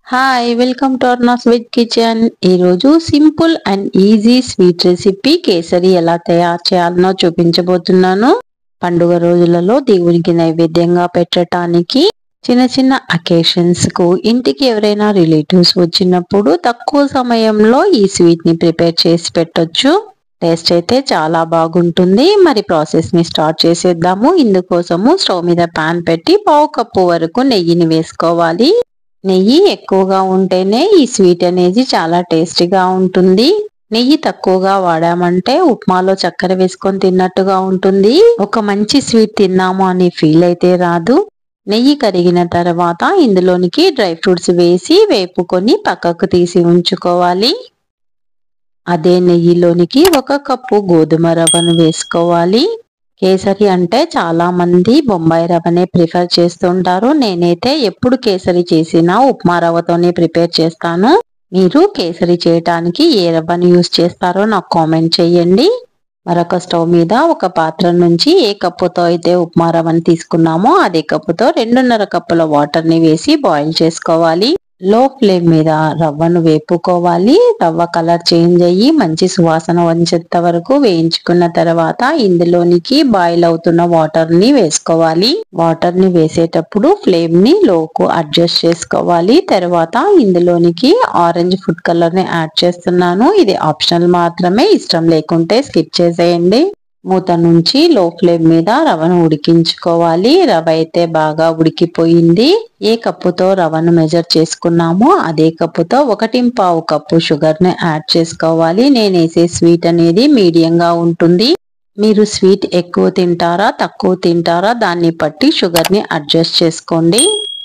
hi welcome to Arna sweet kitchen ఈరోజు simple and easy sweet recipe kesari ఎలా తయారు చేయాలనో చూపించబోతున్నాను పండుగ రోజులలో దేవునికి నైవేద్యంగా పెట్టడానికి చిన్న చిన్న అకేషన్స్ కు ఇంటికి ఎవరైనా రిలేటివ్స్ వచ్చినప్పుడు తక్కువ సమయంలో ఈ స్వీట్ ని ప్రిపేర్ చేసి పెట్టొచ్చు టేస్ట్ అయితే చాలా బాగుంటుంది మరి ప్రాసెస్ ని స్టార్ట్ చేసేద్దాము ఇందుకోసము స్టవ్ మీద పాన్ పెట్టి పావు కప్పు వరకు నెయ్యిని వేసుకోవాలి నెయ్యి ఎక్కువగా ఉంటేనే ఈ స్వీట్ అనేది చాలా టేస్టీగా ఉంటుంది నెయ్యి తక్కువగా వాడామంటే ఉప్మాలో చక్కెర వేసుకొని తిన్నట్టుగా ఉంటుంది ఒక మంచి స్వీట్ తిన్నాము అని ఫీల్ అయితే రాదు నెయ్యి కరిగిన తర్వాత ఇందులోనికి డ్రై ఫ్రూట్స్ వేసి వేపుకొని పక్కకు తీసి ఉంచుకోవాలి అదే నెయ్యిలోనికి ఒక కప్పు గోధుమ రవ్వను వేసుకోవాలి కేసరి అంటే చాలా మంది బొంబాయి రవ్వనే ప్రిఫర్ చేస్తుంటారు నేనైతే ఎప్పుడు కేసరి చేసినా ఉప్మా రవ్వతోనే ప్రిపేర్ చేస్తాను మీరు కేసరి చేయటానికి ఏ రవ్వను యూస్ చేస్తారో నాకు కామెంట్ చేయండి మరొక స్టవ్ మీద ఒక పాత్ర నుంచి ఏ కప్పుతో అయితే ఉప్మా రవ్వని తీసుకున్నామో అదే కప్పుతో రెండున్నర కప్పుల వాటర్ ని వేసి బాయిల్ చేసుకోవాలి లో ఫ్లేమ్ మీద రవ్వను వేపుకోవాలి రవ్వ కలర్ చేంజ్ అయ్యి మంచి సువాసన వచ్చేంత వరకు వేయించుకున్న తర్వాత ఇందులోనికి బాయిల్ అవుతున్న వాటర్ ని వేసుకోవాలి వాటర్ ని వేసేటప్పుడు ఫ్లేమ్ ని లోకు అడ్జస్ట్ చేసుకోవాలి తర్వాత ఇందులోనికి ఆరెంజ్ ఫుడ్ కలర్ ని యాడ్ చేస్తున్నాను ఇది ఆప్షనల్ మాత్రమే ఇష్టం లేకుంటే స్కిప్ చేసేయండి మూత నుంచి లో ఫ్లేమ్ మీద రవ్వను ఉడికించుకోవాలి రవ్వ అయితే బాగా ఉడికిపోయింది ఏ కప్పుతో రవ్వను మెజర్ చేసుకున్నామో అదే కప్పుతో ఒకటి పావు కప్పు షుగర్ ని యాడ్ చేసుకోవాలి నేను వేసే స్వీట్ అనేది మీడియంగా ఉంటుంది మీరు స్వీట్ ఎక్కువ తింటారా తక్కువ తింటారా దాన్ని బట్టి షుగర్ ని అడ్జస్ట్ చేసుకోండి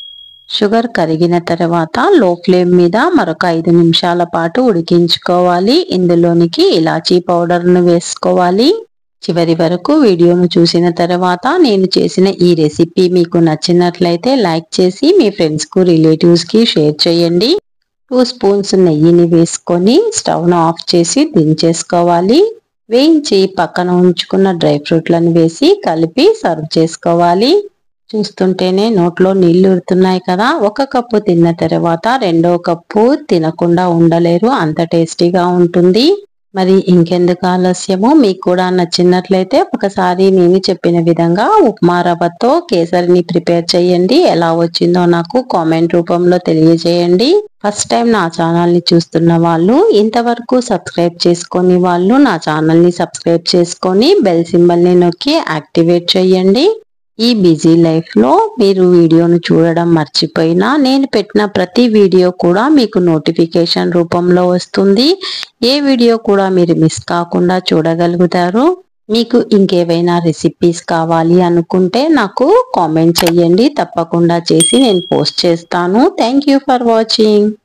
షుగర్ కరిగిన తర్వాత లో ఫ్లేమ్ మీద మరొక ఐదు నిమిషాల పాటు ఉడికించుకోవాలి ఇందులోనికి ఇలాచీ పౌడర్ను వేసుకోవాలి చివరి వరకు వీడియోను చూసిన తర్వాత నేను చేసిన ఈ రెసిపీ మీకు నచ్చినట్లయితే లైక్ చేసి మీ ఫ్రెండ్స్కు రిలేటివ్స్కి షేర్ చేయండి టూ స్పూన్స్ నెయ్యిని వేసుకొని స్టవ్ను ఆఫ్ చేసి దించేసుకోవాలి వేయించి పక్కన ఉంచుకున్న డ్రై ఫ్రూట్లను వేసి కలిపి సర్వ్ చేసుకోవాలి చూస్తుంటేనే నోట్లో నీళ్లు ఉడుతున్నాయి కదా ఒక కప్పు తిన్న తర్వాత రెండో కప్పు తినకుండా ఉండలేరు అంత టేస్టీగా ఉంటుంది మరి ఇంకెందుకు ఆలస్యము మీకు కూడా నచ్చినట్లయితే ఒకసారి నేను చెప్పిన విధంగా ఉప్మా రవ్వతో కేసరిని ప్రిపేర్ చేయండి ఎలా వచ్చిందో నాకు కామెంట్ రూపంలో తెలియజేయండి ఫస్ట్ టైం నా ఛానల్ ని చూస్తున్న వాళ్ళు ఇంతవరకు సబ్స్క్రైబ్ చేసుకొని వాళ్ళు నా ఛానల్ ని సబ్స్క్రైబ్ చేసుకొని బెల్ సింబల్ ని నొక్కి యాక్టివేట్ చేయండి ఈ బిజీ లైఫ్ లో మీరు వీడియోను చూడడం మర్చిపోయినా నేను పెట్టిన ప్రతి వీడియో కూడా మీకు నోటిఫికేషన్ రూపంలో వస్తుంది ఏ వీడియో కూడా మీరు మిస్ కాకుండా చూడగలుగుతారు మీకు ఇంకేవైనా రెసిపీస్ కావాలి అనుకుంటే నాకు కామెంట్ చేయండి తప్పకుండా చేసి నేను పోస్ట్ చేస్తాను థ్యాంక్ ఫర్ వాచింగ్